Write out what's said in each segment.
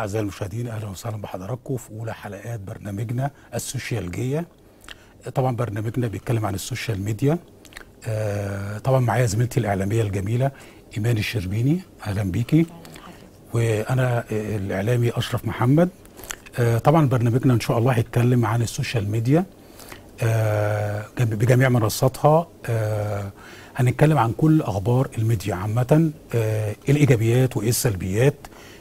أعزائي المشاهدين أهلا وسهلا بحضراتكم في أولى حلقات برنامجنا السوشيالجية طبعا برنامجنا بيتكلم عن السوشيال ميديا آه، طبعا معايا زميلتي الإعلامية الجميلة إيمان الشربيني أهلا بيكي وأنا آه، الإعلامي أشرف محمد آه، طبعا برنامجنا إن شاء الله هيتكلم عن السوشيال ميديا آه، جم- بجميع منصاتها آه، هنتكلم عن كل اخبار الميديا عامه آه، ايه الايجابيات وايه السلبيات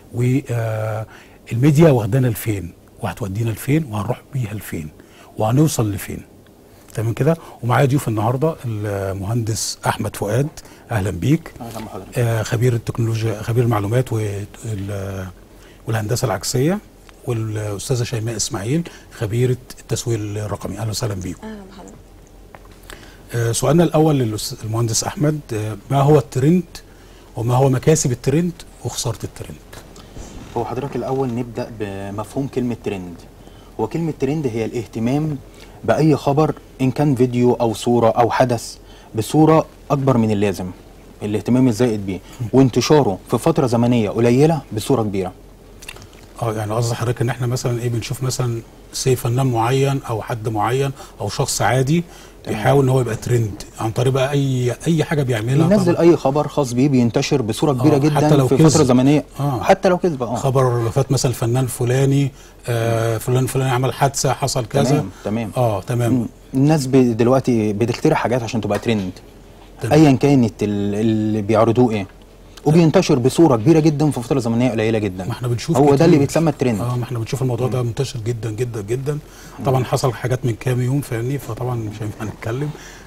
والميديا واخدانا لفين وهتودينا لفين وهنروح بيها لفين وهنوصل لفين تمام كده ومعايا ضيوف النهارده المهندس احمد فؤاد اهلا بيك اهلا بحضرتك آه، خبير التكنولوجيا خبير المعلومات وال- والهندسه العكسيه والاستاذه شيماء اسماعيل خبيره التسويق الرقمي اهلا وسهلا بيكم اهلا بحضرتك آه، سؤالنا الاول للمهندس احمد آه، ما هو الترند وما هو مكاسب الترند وخساره الترند هو حضرتك الاول نبدا بمفهوم كلمه ترند هو كلمه ترند هي الاهتمام باي خبر ان كان فيديو او صوره او حدث بصوره اكبر من اللازم الاهتمام الزائد بيه وانتشاره في فتره زمنيه قليله بصوره كبيره اه يعني قصدي حضرتك ان احنا مثلا ايه بنشوف مثلا سي فنان معين او حد معين او شخص عادي بيحاول ان هو يبقى ترند عن طريق بقى اي اي حاجه بيعملها بينزل طبعاً. اي خبر خاص بيه بينتشر بصوره كبيره آه، جدا حتى لو في كذب. فتره زمنيه آه. حتى لو كذب اه خبر فات مثلا فنان فلاني آه فلان فلاني عمل حادثه حصل كذا تمام تمام اه تمام الناس ب- دلوقتي بتخترع حاجات عشان تبقى ترند تمام. ايا كانت ال- اللي بيعرضوه ايه وبينتشر بصوره كبيره جدا في فتره زمنيه قليله جدا ما احنا بنشوف هو كتير. ده اللي بيتسمى الترند اه ما احنا بنشوف الموضوع ده منتشر جدا جدا جدا طبعا حصل حاجات من كام يوم فاهمني فطبعا مش هينفع نتكلم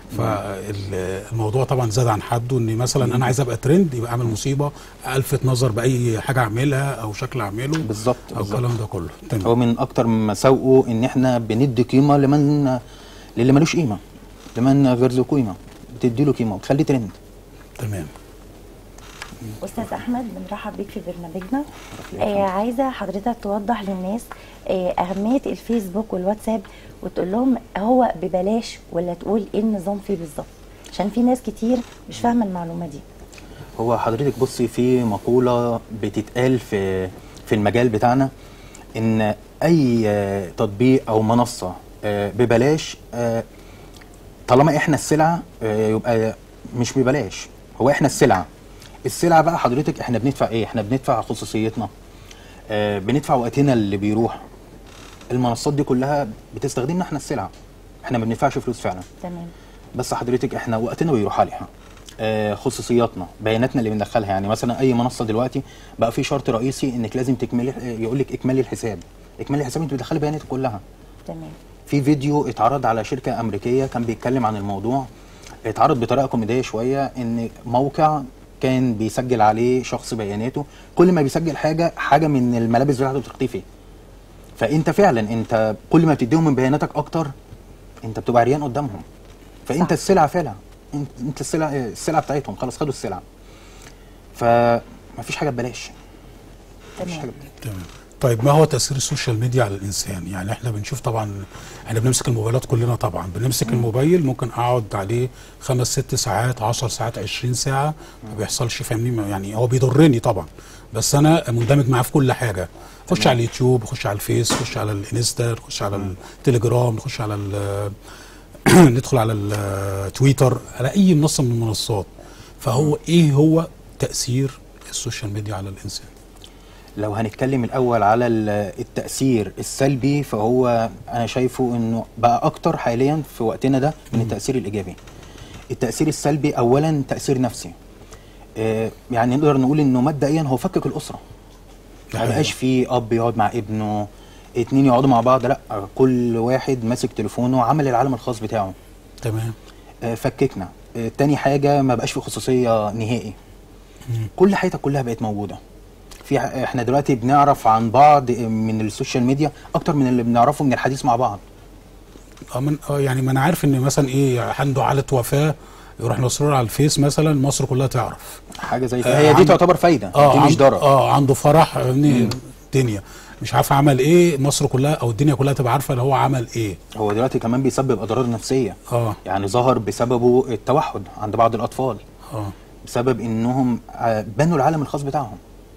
فالموضوع طبعا زاد عن حده ان مثلا انا عايز ابقى ترند يبقى اعمل مصيبه الفت نظر باي حاجه اعملها او شكل اعمله بالظبط او بالظبط الكلام ده كله تمام هو من اكتر مساوئه ان احنا بندي قيمه لمن للي ملوش قيمه لمن غير ذو قيمه بتدي له قيمه وتخليه ترند تمام استاذ احمد بنرحب بيك في برنامجنا آه عايزه حضرتك توضح للناس آه اهميه الفيسبوك والواتساب وتقول لهم هو ببلاش ولا تقول ايه النظام فيه بالظبط عشان في ناس كتير مش فاهمه المعلومه دي هو حضرتك بصي في مقولة بتتقال في في المجال بتاعنا إن أي آه، تطبيق أو منصة آه، ببلاش آه، طالما إحنا السلعة آه، يبقى مش ببلاش هو إحنا السلعة السلعة بقى حضرتك إحنا بندفع إيه؟ إحنا بندفع خصوصيتنا آه، بندفع وقتنا اللي بيروح المنصات دي كلها بتستخدمنا إحنا السلعة إحنا ما بندفعش فلوس فعلا تمام بس حضرتك احنا وقتنا بيروح عليها آه خصوصياتنا بياناتنا اللي بندخلها يعني مثلا اي منصه دلوقتي بقى في شرط رئيسي انك لازم تكملي يقول لك اكملي الحساب اكملي الحساب انت بتدخلي بياناتك كلها تمام في فيديو اتعرض على شركه امريكيه كان بيتكلم عن الموضوع اتعرض بطريقه كوميديه شويه ان موقع كان بيسجل عليه شخص بياناته كل ما بيسجل حاجه حاجه من الملابس بتاعته بتختفي فانت فعلا انت كل ما بتديهم من بياناتك اكتر انت بتبقى عريان قدامهم فانت صح. السلعه فعلا انت, انت السلعه السلعه بتاعتهم خلاص خدوا السلعه فمفيش حاجه ببلاش مفيش حاجه تمام ببلاش تمام طيب ما هو تاثير السوشيال ميديا على الانسان يعني احنا بنشوف طبعا احنا بنمسك الموبايلات كلنا طبعا بنمسك الموبايل ممكن اقعد عليه خمس ست ساعات 10 ساعات 20 ساعه ما بيحصلش فاهمني ما- يعني هو بيضرني طبعا بس انا مندمج معاه في كل حاجه خش على اليوتيوب خش على الفيس خش على الانستا نخش على التليجرام نخش على ال- ندخل على التويتر على اي منصه من المنصات فهو ايه هو تاثير السوشيال ميديا على الانسان لو هنتكلم الاول على ال- التاثير السلبي فهو انا شايفه انه بقى اكتر حاليا في وقتنا ده من التاثير الايجابي التاثير السلبي اولا تاثير نفسي آه، يعني نقدر نقول انه مبدئيا هو فكك الاسره ده ما بقاش حقيقة. في اب يقعد مع ابنه اتنين يقعدوا مع بعض لا كل واحد ماسك تليفونه وعمل العالم الخاص بتاعه تمام آه، فككنا آه، تاني حاجه ما بقاش في خصوصيه نهائي كل حياتك كلها بقت موجوده في ح- احنا دلوقتي بنعرف عن بعض من السوشيال ميديا اكتر من اللي بنعرفه من الحديث مع بعض اه من اه يعني ما انا عارف ان مثلا ايه عنده حاله وفاه يروح نصر على الفيس مثلا مصر كلها تعرف حاجه زي آه، كده هي دي عند- تعتبر فايده اه دي مش عند- ضرر اه عنده فرح فاهمني الدنيا مش عارف عمل ايه مصر كلها او الدنيا كلها تبقى عارفه اللي هو عمل ايه هو دلوقتي كمان بيسبب اضرار نفسيه اه يعني ظهر بسببه التوحد عند بعض الاطفال اه بسبب انهم آه، بنوا العالم الخاص بتاعهم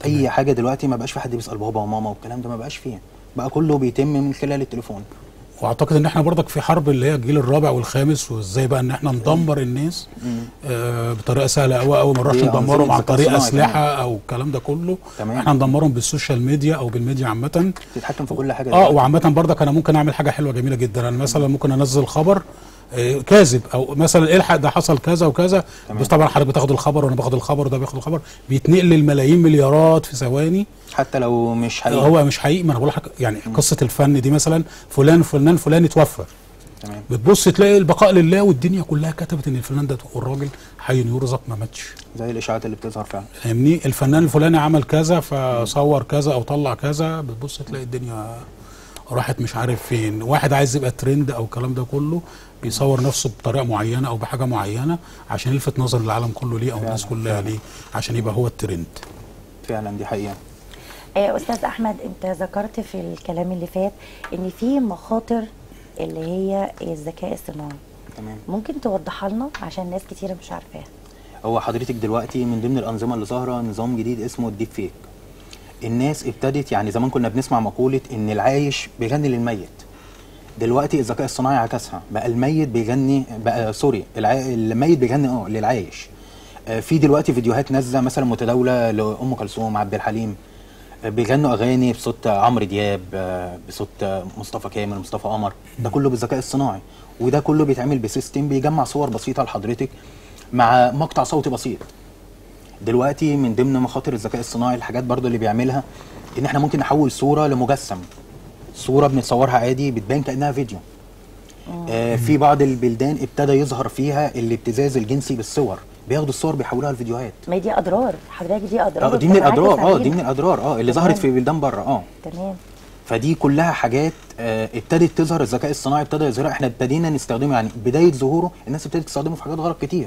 اي حاجه دلوقتي ما بقاش في حد بيسال بابا وماما والكلام ده ما بقاش فيه بقى كله بيتم من خلال التليفون واعتقد ان احنا برضك في حرب اللي هي الجيل الرابع والخامس وازاي بقى ان احنا ندمر الناس آه بطريقه سهله قوي قوي ما نروحش دي أنظمة ندمرهم عن الذكاء طريق الصناعي اسلحه كمان. او الكلام ده كله تمام. احنا ندمرهم بالسوشيال ميديا او بالميديا عامه تتحكم في كل حاجه اه دلوقتي. وعامة برضك انا ممكن اعمل حاجة حلوة جميلة جدا انا مثلا ممكن انزل خبر آه، كاذب او مثلا الحق ده حصل كذا وكذا تمام. بس طبعا حضرتك بتاخد الخبر وانا باخد الخبر وده بياخد الخبر بيتنقل للملايين مليارات في ثواني حتى لو مش حقيقي هو مش حقيقي ما انا بقول لحضرتك يعني قصة الفن دي مثلا فلان فلان فلان اتوفى تمام بتبص تلاقي البقاء لله والدنيا كلها كتبت ان الفنان ده والراجل حي يرزق ما ماتش زي الاشاعات اللي بتظهر فعلا فاهمني الفنان الفلاني عمل كذا فصور كذا او طلع كذا بتبص تلاقي الدنيا راحت مش عارف فين واحد عايز يبقى ترند او الكلام ده كله بيصور نفسه بطريقه معينه او بحاجه معينه عشان يلفت نظر العالم كله ليه او الناس فعلا، كلها ليه عشان يبقى هو الترند فعلا دي حقيقه آه، استاذ احمد انت ذكرت في الكلام اللي فات ان في مخاطر اللي هي الذكاء الصناعي تمام ممكن توضحها لنا عشان ناس كتيره مش عارفاها هو حضرتك دلوقتي من ضمن الانظمه اللي ظاهره نظام جديد اسمه الديب فيك الناس ابتدت يعني زمان كنا بنسمع مقوله ان العايش بيغني للميت دلوقتي الذكاء الصناعي عكسها بقى الميت بيغني بقى سوري الع... الميت بيغني اه للعايش آه، في دلوقتي فيديوهات نازله مثلا متداوله لام كلثوم عبد الحليم آه، بيغنوا اغاني بصوت عمرو دياب آه، بصوت آه، مصطفى كامل مصطفى قمر ده كله بالذكاء الصناعي وده كله بيتعمل بسيستم بيجمع صور بسيطه لحضرتك مع مقطع صوتي بسيط دلوقتي من ضمن مخاطر الذكاء الصناعي الحاجات برضو اللي بيعملها ان احنا ممكن نحول صوره لمجسم صوره بنتصورها عادي بتبان كانها فيديو آه في بعض البلدان ابتدى يظهر فيها الابتزاز الجنسي بالصور بياخدوا الصور بيحولوها لفيديوهات ما هي دي اضرار حضرتك دي اضرار اه دي من وبتنعكس الاضرار اه علينا. دي من الاضرار اه اللي تمام. ظهرت في بلدان بره اه تمام فدي كلها حاجات آه ابتدت تظهر الذكاء الصناعي ابتدى يظهرها احنا ابتدينا نستخدمه يعني بدايه ظهوره الناس ابتدت تستخدمه في حاجات غلط كتير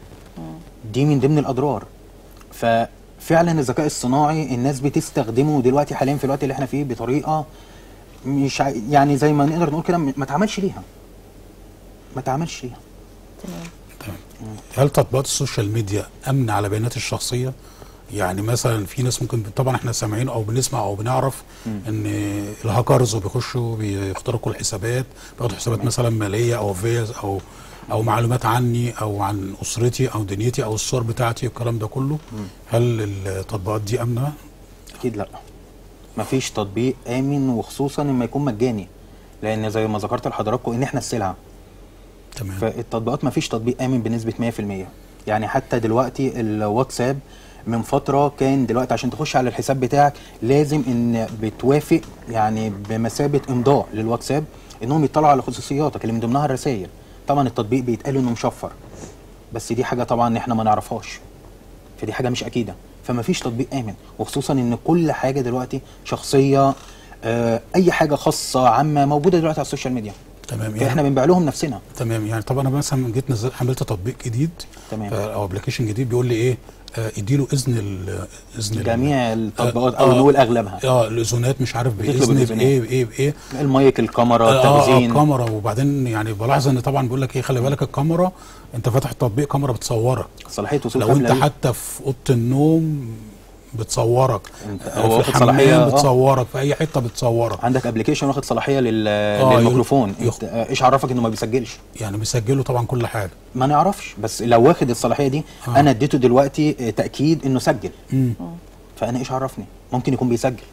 دي من ضمن الاضرار ففعلا الذكاء الصناعي الناس بتستخدمه دلوقتي حاليا في الوقت اللي احنا فيه بطريقه مش ع- يعني زي ما نقدر نقول كده ما تعملش ليها ما تعملش ليها تمام هل تطبيقات السوشيال ميديا امن على بيانات الشخصيه يعني مثلا في ناس ممكن طبعا احنا سامعين او بنسمع او بنعرف ان الهاكرز بيخشوا بيخترقوا الحسابات بياخدوا حسابات مثلا ماليه او فيز او او معلومات عني او عن اسرتي او دنيتي او الصور بتاعتي والكلام ده كله هل التطبيقات دي امنه اكيد لا مفيش تطبيق امن وخصوصا لما يكون مجاني لان زي ما ذكرت لحضراتكم ان احنا السلعه تمام فالتطبيقات مفيش تطبيق امن بنسبه 100% يعني حتى دلوقتي الواتساب من فتره كان دلوقتي عشان تخش على الحساب بتاعك لازم ان بتوافق يعني بمثابه امضاء للواتساب انهم يطلعوا على خصوصياتك اللي من ضمنها الرسائل طبعا التطبيق بيتقال انه مشفر بس دي حاجه طبعا احنا ما نعرفهاش فدي حاجه مش اكيده فما فيش تطبيق امن وخصوصا ان كل حاجه دلوقتي شخصيه آه اي حاجه خاصه عامه موجوده دلوقتي على السوشيال ميديا تمام فاحنا يعني بنبيع لهم نفسنا تمام يعني طب انا مثلا جيت نزلت حملت تطبيق جديد تمام. آه، او ابلكيشن جديد بيقول لي ايه آه، اديله اذن ال- اذن ال- جميع التطبيقات آه، او آه. نقول اغلبها اه الاذونات مش عارف بتطلب باذن الإذونات. بايه بايه بايه المايك الكاميرا اه آه، التخزين الكاميرا وبعدين يعني بلاحظ ان طبعا بيقول لك ايه خلي بالك الكاميرا انت فاتح التطبيق كاميرا بتصورك صلاحيه وصول لو كاملة انت ليه. حتى في اوضه النوم بتصورك انت- آه، هو في واخد الحمام صلاحية، آه. بتصورك في اي حته بتصورك عندك ابلكيشن واخد صلاحيه لل... آه، للميكروفون يخ- انت آه، ايش عرفك انه ما بيسجلش يعني بيسجلوا طبعا كل حاجه ما نعرفش بس لو واخد الصلاحيه دي آه. انا اديته دلوقتي آه، تاكيد انه سجل مم. فانا ايش عرفني ممكن يكون بيسجل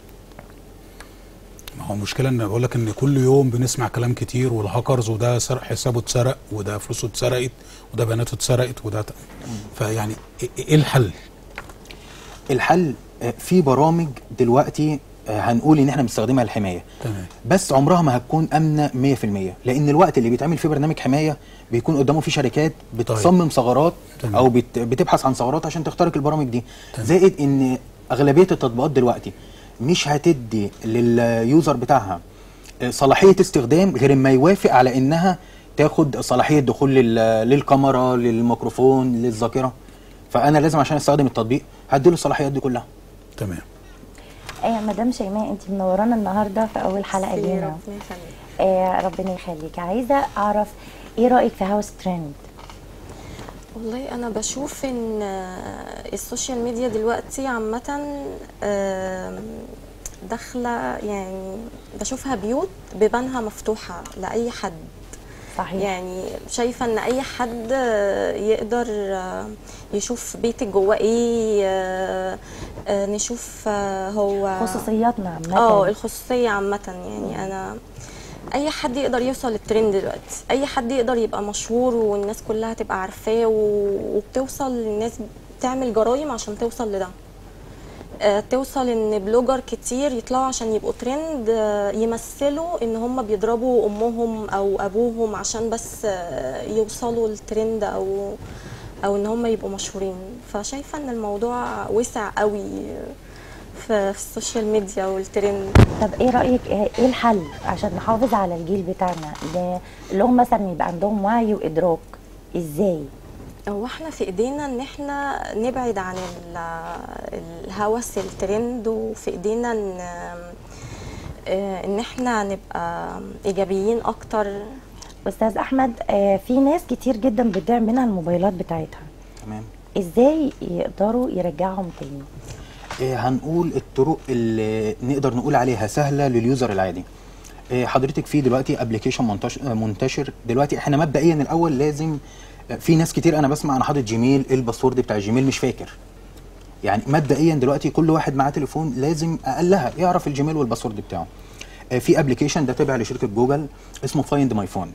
ما هو المشكله ان بقول لك ان كل يوم بنسمع كلام كتير والهاكرز وده سرق حسابه اتسرق وده فلوسه اتسرقت وده بياناته اتسرقت وده ت- فيعني ايه إيه الحل؟ الحل آه، في برامج دلوقتي آه، هنقول ان احنا بنستخدمها للحمايه تمام بس عمرها ما هتكون امنه 100% لان الوقت اللي بيتعمل فيه برنامج حمايه بيكون قدامه في شركات بتصمم ثغرات تمام. او بت بتبحث عن ثغرات عشان تخترق البرامج دي تمام. زائد ان اغلبيه التطبيقات دلوقتي مش هتدي لليوزر بتاعها آه، صلاحيه استخدام غير ما يوافق على انها تاخد صلاحيه دخول لل- للكاميرا للميكروفون للذاكره فانا لازم عشان استخدم التطبيق هديله الصلاحيات دي كلها تمام ايه مدام شيماء انت منورانا النهارده في اول حلقه ميرسي، لينا ربنا يخليك آه ربنا يخليك عايزه اعرف ايه رايك في هاوس ترند والله انا بشوف ان آه، السوشيال ميديا دلوقتي عامه آم، داخله يعني بشوفها بيوت بيبانها مفتوحه لاي حد صحيح يعني شايفه ان اي حد آه، يقدر آه، يشوف بيتك جواه ايه آه، آه، نشوف آه، هو خصوصياتنا عامه اه الخصوصيه عامه يعني انا اي حد يقدر يوصل للترند دلوقتي اي حد يقدر يبقى مشهور والناس كلها تبقى عارفاه و- وبتوصل للناس تعمل جرايم عشان توصل لده آه، توصل ان بلوجر كتير يطلعوا عشان يبقوا ترند آه، يمثلوا ان هم بيضربوا امهم او ابوهم عشان بس آه، يوصلوا للترند او او ان هم يبقوا مشهورين فشايفه ان الموضوع وسع قوي في, في السوشيال ميديا والترند طب ايه رايك ايه إيه الحل عشان نحافظ على الجيل بتاعنا ده اللي هم مثلا يبقى عندهم وعي وادراك ازاي هو احنا في ايدينا ان احنا نبعد عن ال- الهوس الترند وفي ايدينا ان آه، ان احنا نبقى ايجابيين اكتر استاذ احمد آه في ناس كتير جدا بتضيع منها الموبايلات بتاعتها تمام ازاي يقدروا يرجعهم تاني إيه هنقول الطرق اللي نقدر نقول عليها سهله لليوزر العادي إيه حضرتك في دلوقتي ابلكيشن منتشر, منتشر دلوقتي احنا مبدئيا الاول لازم في ناس كتير انا بسمع انا حاطط جيميل إيه الباسورد بتاع الجيميل مش فاكر يعني مبدئيا دلوقتي كل واحد معاه تليفون لازم اقلها يعرف الجيميل والباسورد بتاعه آه، في ابلكيشن ده تابع لشركه جوجل اسمه فايند ماي فون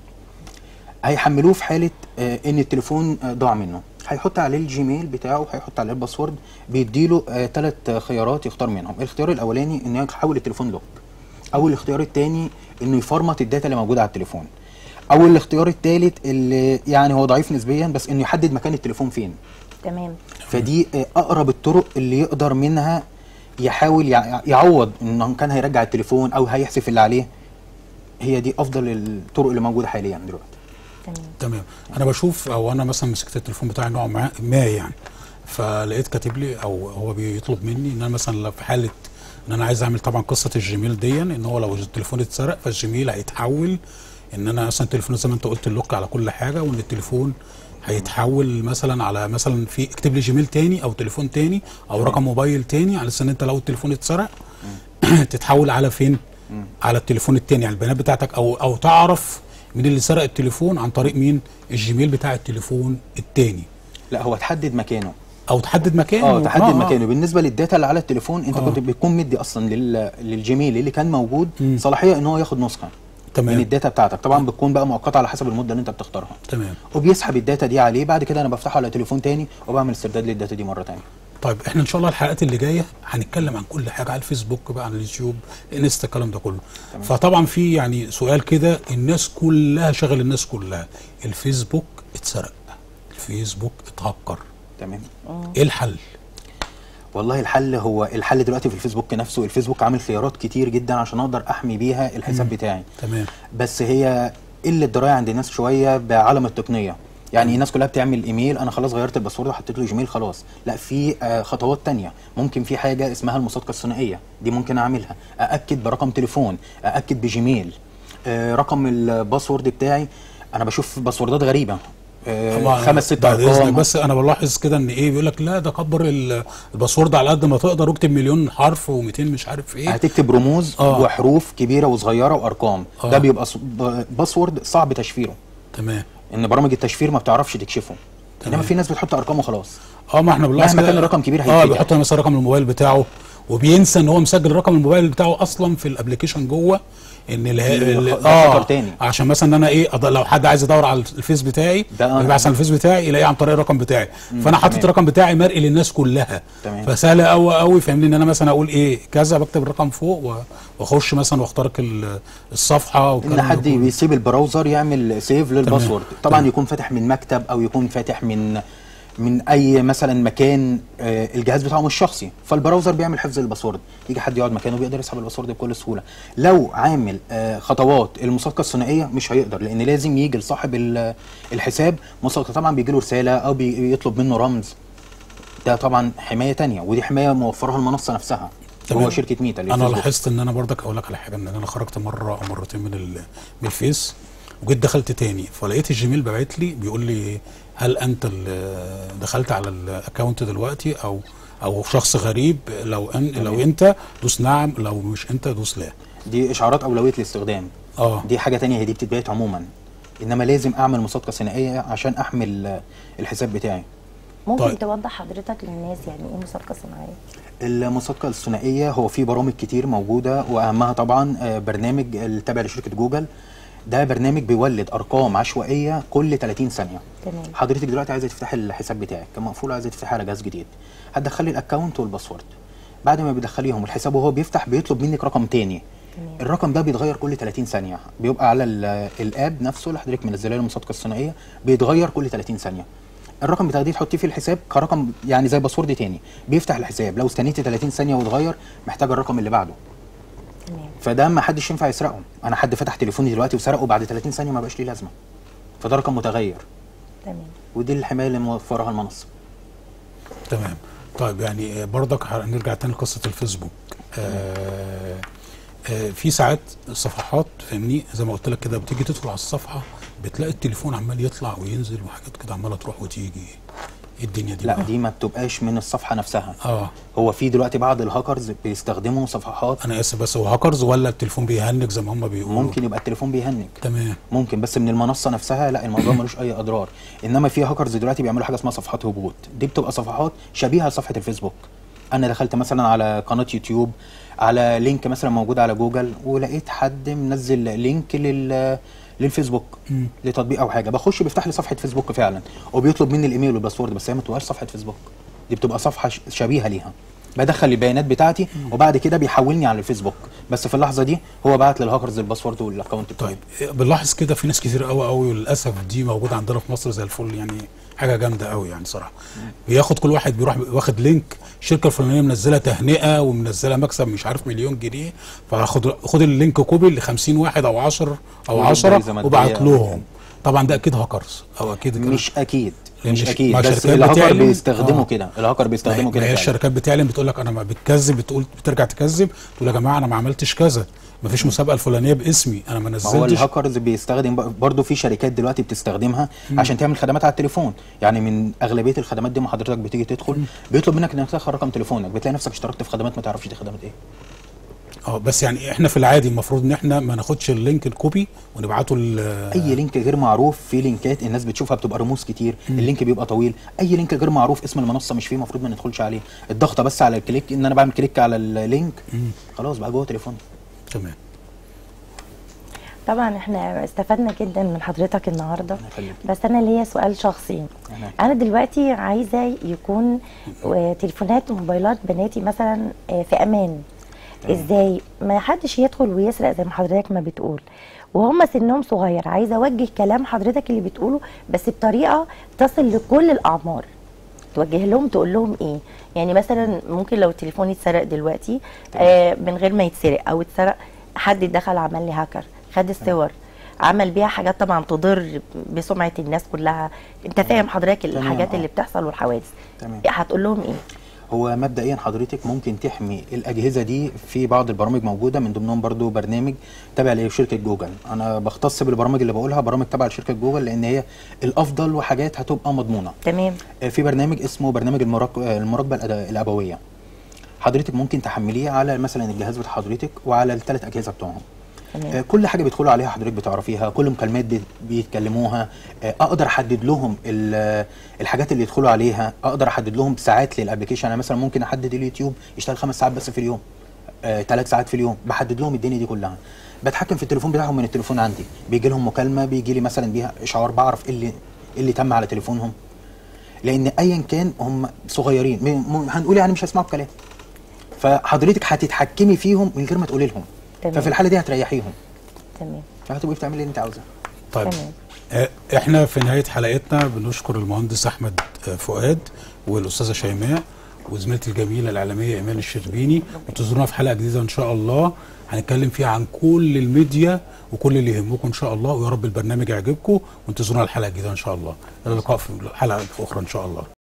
هيحملوه في حاله آه، ان التليفون آه، ضاع منه هيحط عليه الجيميل بتاعه هيحط عليه الباسورد بيديله ثلاث خيارات يختار منهم الاختيار الاولاني انه يحول التليفون لوك او الاختيار الثاني انه يفرمت الداتا اللي موجوده على التليفون او الاختيار الثالث اللي يعني هو ضعيف نسبيا بس انه يحدد مكان التليفون فين تمام فدي آه، اقرب الطرق اللي يقدر منها يحاول يع- يعوض انه كان هيرجع التليفون او هيحذف اللي عليه هي دي افضل الطرق اللي موجوده حاليا دلوقتي تمام تمام انا بشوف او انا مثلا مسكت التليفون بتاعي نوع ما ما يعني فلقيت كاتب لي او هو بيطلب مني ان انا مثلا لو في حاله ان انا عايز اعمل طبعا قصه الجيميل دي ان هو لو التليفون اتسرق فالجيميل هيتحول ان انا مثلا التليفون زي ما انت قلت اللوك على كل حاجه وان التليفون هيتحول مثلا على مثلا في اكتب لي جيميل تاني او تليفون تاني او رقم موبايل تاني على اساس ان انت لو التليفون اتسرق تتحول على فين؟ على التليفون التاني يعني البيانات بتاعتك او او تعرف مين اللي سرق التليفون عن طريق مين؟ الجيميل بتاع التليفون التاني لا هو تحدد مكانه او تحدد مكانه اه تحدد آه، مكانه بالنسبه للداتا اللي على التليفون انت آه. كنت بتكون مدي اصلا لل... للجيميل اللي كان موجود مم. صلاحيه ان هو ياخد نسخه تمام. من الداتا بتاعتك طبعا بتكون بقى مؤقته على حسب المده اللي انت بتختارها تمام وبيسحب الداتا دي عليه بعد كده انا بفتحه على تليفون تاني وبعمل استرداد للداتا دي مره تانية طيب احنا ان شاء الله الحلقات اللي جايه هنتكلم عن كل حاجه على الفيسبوك بقى على اليوتيوب الانستا الكلام ده كله تمام. فطبعا في يعني سؤال كده الناس كلها شغل الناس كلها الفيسبوك اتسرق الفيسبوك اتهكر تمام ايه الحل والله الحل هو الحل دلوقتي في الفيسبوك نفسه الفيسبوك عامل خيارات كتير جدا عشان اقدر احمي بيها الحساب بتاعي تمام بس هي قله درايه عند الناس شويه بعالم التقنيه يعني الناس كلها بتعمل ايميل انا خلاص غيرت الباسورد وحطيت له جيميل خلاص لا في آه، خطوات تانية ممكن في حاجه اسمها المصادقه الثنائيه دي ممكن اعملها ااكد برقم تليفون ااكد بجيميل آه، رقم الباسورد بتاعي انا بشوف باسوردات غريبه آه، طبعا خمس ست بعد إذنك ارقام بس انا بلاحظ كده ان ايه بيقول لك لا ده كبر ال- الباسورد على قد ما تقدر واكتب مليون حرف و200 مش عارف ايه هتكتب رموز آه. وحروف كبيره وصغيره وارقام آه. ده بيبقى ص- ب- باسورد صعب تشفيره تمام ان برامج التشفير ما بتعرفش تكشفه تمام. انما في ناس بتحط ارقام وخلاص اه ما احنا بنلاحظ مهما كده- كان الرقم كبير اه هيتفجر. بيحط مثلا رقم الموبايل بتاعه وبينسى ان هو مسجل رقم الموبايل بتاعه اصلا في الابلكيشن جوه ان ال ال- ده اه خطر تاني. عشان مثلا انا ايه أض- لو حد عايز يدور على الفيس بتاعي ده آه. يبعث على الفيس بتاعي يلاقيه عن طريق الرقم بتاعي فانا حاطط تمام. الرقم بتاعي مرئي للناس كلها تمام. فسهل قوي قوي فاهمني ان انا مثلا اقول ايه كذا بكتب الرقم فوق و- واخش مثلا واخترق ال- الصفحه ان والكلام ده حد كله. بيسيب البراوزر يعمل سيف للباسورد طبعا تمام. يكون فاتح من مكتب او يكون فاتح من من اي مثلا مكان آه، الجهاز بتاعه مش شخصي فالبراوزر بيعمل حفظ الباسورد يجي حد يقعد مكانه بيقدر يسحب الباسورد بكل سهوله لو عامل آه، خطوات المصادقه الثنائيه مش هيقدر لان لازم يجي لصاحب ال- الحساب مصادقه طبعا بيجي له رساله او بيطلب منه رمز ده طبعا حمايه تانية ودي حمايه موفرها المنصه نفسها تمام. هو شركه ميتا اللي انا فيسبوك. لاحظت ان انا برضك اقول لك على حاجه ان انا خرجت مره او مرتين من ال- من الفيس وجيت دخلت تاني فلقيت الجيميل باعت لي بيقول لي هل انت اللي دخلت على الاكونت دلوقتي او او شخص غريب لو ان لو انت دوس نعم لو مش انت دوس لا دي اشعارات اولويه الاستخدام اه دي حاجه تانية هي دي بتتبعت عموما انما لازم اعمل مصادقه ثنائيه عشان احمل آه، الحساب بتاعي ممكن طيب. توضح حضرتك للناس يعني ايه مسابقه صناعيه المصادقه الثنائيه هو في برامج كتير موجوده واهمها طبعا آه، برنامج التابع لشركه جوجل ده برنامج بيولد ارقام عشوائيه كل 30 ثانيه تمام حضرتك دلوقتي عايزه تفتحي الحساب بتاعك كان مقفول عايزه تفتحي على جهاز جديد هتدخلي الاكونت والباسورد بعد ما بتدخليهم الحساب وهو بيفتح بيطلب منك رقم تاني تمام الرقم ده بيتغير كل 30 ثانيه بيبقى على ال- الاب نفسه اللي حضرتك منزله له المصادقه الثنائيه بيتغير كل 30 ثانيه الرقم بتاخديه تحطيه في الحساب كرقم يعني زي باسورد تاني بيفتح الحساب لو استنيتي 30 ثانيه واتغير محتاج الرقم اللي بعده تمام فده ما حدش ينفع يسرقه انا حد فتح تليفوني دلوقتي وسرقه بعد 30 ثانيه ما بقاش ليه لازمه فده رقم متغير تمام ودي الحمايه اللي موفرها المنصه تمام طيب يعني آه، برضك هنرجع تاني لقصه الفيسبوك آه آه في ساعات صفحات فاهمني زي ما قلت لك كده بتيجي تدخل على الصفحه بتلاقي التليفون عمال يطلع وينزل وحاجات كده عماله تروح وتيجي ايه الدنيا دي لا بقى؟ دي ما بتبقاش من الصفحه نفسها اه هو في دلوقتي بعض الهاكرز بيستخدموا صفحات انا اسف بس هو هاكرز ولا التليفون بيهنج زي ما هم بيقولوا ممكن يبقى التليفون بيهنج تمام ممكن بس من المنصه نفسها لا الموضوع ملوش اي اضرار انما في هاكرز دلوقتي بيعملوا حاجه اسمها صفحات هبوط دي بتبقى صفحات شبيهه لصفحه الفيسبوك انا دخلت مثلا على قناه يوتيوب على لينك مثلا موجود على جوجل ولقيت حد منزل لينك لل للفيسبوك مم. لتطبيق او حاجه بخش بيفتح لي صفحه فيسبوك فعلا وبيطلب مني الايميل والباسورد بس هي ما بتبقاش صفحه فيسبوك دي بتبقى صفحه ش- شبيهه ليها بدخل البيانات بتاعتي وبعد كده بيحولني على الفيسبوك بس في اللحظه دي هو بعت للهاكرز الباسورد والاكونت بتاعي طيب بنلاحظ كده في ناس كتير قوي قوي وللاسف دي موجوده عندنا في مصر زي الفل يعني حاجه جامده قوي يعني صراحه بياخد كل واحد بيروح واخد لينك الشركه الفلانيه منزله تهنئه ومنزله مكسب مش عارف مليون جنيه فاخد خد اللينك كوبي ل 50 واحد او 10 او وجايزة 10 مادية وبعت أو لهم يعني. طبعا ده اكيد هاكرز او اكيد كده. مش اكيد لأن مش ش- اكيد مع بس شركات الهاكر بتعلن- بيستخدموا آه. كده الهاكر ما هي بيستخدموا ما كده هي فعلا. الشركات بتعلن بتقول لك انا ما بتكذب بتقول بترجع تكذب تقول يا جماعه انا ما عملتش كذا ما فيش مسابقه الفلانيه باسمي انا ما ما هو نزلتش الهاكرز بيستخدم ب- برضه في شركات دلوقتي بتستخدمها عشان تعمل خدمات على التليفون يعني من اغلبيه الخدمات دي ما حضرتك بتيجي تدخل بيطلب منك انك تدخل رقم تليفونك بتلاقي نفسك اشتركت في خدمات ما تعرفش دي خدمات ايه اه بس يعني احنا في العادي المفروض ان احنا ما ناخدش اللينك الكوبي ونبعته ل اي لينك غير معروف في لينكات الناس بتشوفها بتبقى رموز كتير اللينك بيبقى طويل اي لينك غير معروف اسم المنصه مش فيه المفروض ما ندخلش عليه الضغطه بس على الكليك ان انا بعمل كليك على اللينك خلاص بقى جوه تليفوني تمام طبعا احنا استفدنا جدا من حضرتك النهارده الله يخليك. بس انا ليا سؤال شخصي أهلا. انا دلوقتي عايزه يكون آه، تليفونات وموبايلات بناتي مثلا آه، في امان ازاي ما حدش يدخل ويسرق زي ما حضرتك ما بتقول وهم سنهم صغير عايزه اوجه كلام حضرتك اللي بتقوله بس بطريقه تصل لكل الاعمار توجه لهم تقول لهم ايه يعني مثلا ممكن لو التليفون يتسرق دلوقتي آه من غير ما يتسرق او اتسرق حد دخل عمل لي هاكر خد الصور عمل بيها حاجات طبعا تضر بسمعه الناس كلها انت فاهم حضرتك تمام، الحاجات آه. اللي بتحصل والحوادث تمام. هتقول لهم ايه هو مبدئيا حضرتك ممكن تحمي الاجهزه دي في بعض البرامج موجوده من ضمنهم برضو برنامج تابع لشركه جوجل انا بختص بالبرامج اللي بقولها برامج تابعه لشركه جوجل لان هي الافضل وحاجات هتبقى مضمونه تمام آه، في برنامج اسمه برنامج المراق- آه، المراقبه الأد- الابويه حضرتك ممكن تحمليه على مثلا الجهاز بتاع حضرتك وعلى الثلاث اجهزه بتوعهم آه، تمام كل حاجه بيدخلوا عليها حضرتك بتعرفيها كل مكالمات بي- بيتكلموها آه، اقدر احدد لهم ال- الحاجات اللي يدخلوا عليها اقدر احدد لهم ساعات للابلكيشن انا مثلا ممكن احدد اليوتيوب يشتغل خمس ساعات بس في اليوم ثلاث ساعات في اليوم بحدد لهم الدنيا دي كلها بتحكم في التليفون بتاعهم من التليفون عندي بيجي لهم مكالمه بيجي لي مثلا بيها اشعار بعرف ايه اللي إيه اللي تم على تليفونهم لان ايا كان هم صغيرين م- م- هنقول يعني مش هيسمعوا الكلام فحضرتك هتتحكمي فيهم من غير ما تقولي لهم تمام. ففي الحاله دي هتريحيهم تمام فهتبقي بتعملي اللي انت عاوزاه طيب تمام. آه، احنا في نهايه حلقتنا بنشكر المهندس احمد آه، فؤاد والاستاذه شيماء وزميلتي الجميله الاعلاميه ايمان الشربيني وانتظرونا في حلقه جديده ان شاء الله هنتكلم فيها عن كل الميديا وكل اللي يهمكم ان شاء الله ويا رب البرنامج يعجبكم وانتظرونا الحلقه الجديده ان شاء الله الى اللقاء في الحلقه الاخرى ان شاء الله